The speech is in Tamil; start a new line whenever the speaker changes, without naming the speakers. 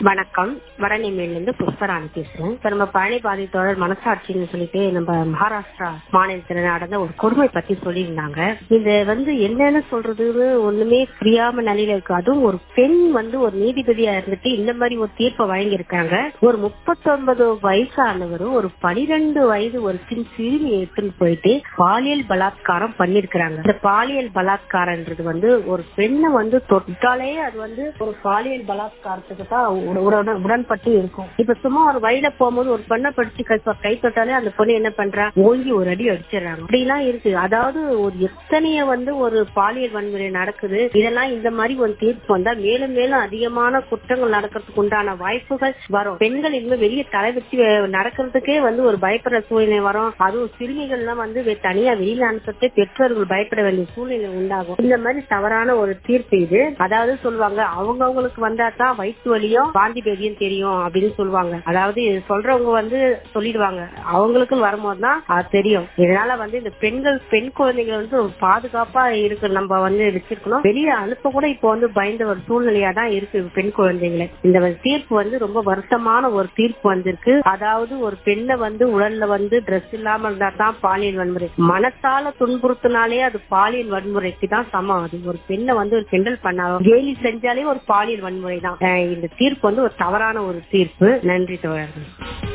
வணக்கம் வடநெல்லியில இருந்து புஷ்பராணி பேசுறேன் இப்ப நம்ம பழனி பாதை தோழர் மனசாட்சின்னு சொல்லிட்டு நம்ம மகாராஷ்டிரா மாநிலத்துல நடந்த ஒரு கொடுமை பத்தி சொல்லியிருந்தாங்க இது வந்து என்னன்னு சொல்றதுன்னு ஒண்ணுமே புரியாம நிலையில இருக்கு அதுவும் ஒரு பெண் வந்து ஒரு நீதிபதியா இருந்துட்டு இந்த மாதிரி ஒரு தீர்ப்பை வழங்கியிருக்காங்க ஒரு முப்பத்தொன்பது வயசானவர் ஒரு பனிரெண்டு வயது ஒரு சின் சிறுமி எடுத்துன்னு போயிட்டு பாலியல் பலாத்காரம் பண்ணிருக்கிறாங்க இந்த பாலியல் பலாத்காரன்றது வந்து ஒரு பெண்ணை வந்து தொட்டாலே அது வந்து ஒரு பாலியல் பலாத்காரத்துக்கு தான் உட- உட- உடன்பட்டு இருக்கும் இப்ப சும்மா ஒரு வயல போகும்போது ஒரு பெண்ணை படிச்சு கை கை தொட்டாலே அந்த பொண்ணு என்ன பண்றா ஓங்கி ஒரு அடி அடிச்சிடறாங்க அப்படிலாம் இருக்கு அதாவது ஒரு எத்தனைய வந்து ஒரு பாலியல் வன்முறை நடக்குது இதெல்லாம் இந்த மாதிரி ஒரு தீர்ப்பு வந்தா மேலும் மேலும் அதிகமான குற்றங்கள் நடக்கிறதுக்கு உண்டான வாய்ப்புகள் வரும் பெண்கள் இனிமே வெளியே தலை வச்சு வே- நடக்கிறதுக்கே வந்து ஒரு பயப்படுற சூழ்நிலை வரும் அதுவும் சிறுமிகள்லாம் வந்து வெ- தனியா வெளியில அனுப்பத்தே பெற்றோர்கள் பயப்பட வேண்டிய சூழ்நிலை உண்டாகும் இந்த மாதிரி தவறான ஒரு தீர்ப்பு இது அதாவது சொல்லுவாங்க அவங்கவங்களுக்கு வந்தா தான் வயிற்று வலியும் வாந்தி பேதியும் தெரியும் அப்படின்னு சொல்லுவாங்க அதாவது இது சொல்றவங்க வந்து சொல்லிடுவாங்க அவங்களுக்கும் வரும்போது தான் அது தெரியும் இதனால வந்து இந்த பெண்கள் பெண் குழந்தைகள் வந்து ரொம்ப பாதுகாப்பா இருக்கு நம்ம வந்து வச்சிருக்கணும் வெளியே அனுப்ப கூட இப்போ வந்து பயந்த ஒரு சூழ்நிலையா தான் இருக்கு பெண் குழந்தைகளை இந்த ஒரு தீர்ப்பு வந்து ரொம்ப வருத்தமான ஒரு தீர்ப்பு வந்திருக்கு அதாவது ஒரு பெண்ணை வந்து உடல்ல வந்து ட்ரெஸ் இல்லாம இருந்தா தான் பாலியல் வன்முறை மனசால துன்புறுத்தினாலே அது பாலியல் வன்முறைக்கு தான் சமம் அது ஒரு பெண்ணை வந்து ஒரு கிண்டல் பண்ணாலும் கேலி செஞ்சாலே ஒரு பாலியல் வன்முறை தான் அஹ் இந்த தீர்ப்பு வந்து ஒரு தவறான ஒரு தீர்ப்பு நன்றி தோழர்கள்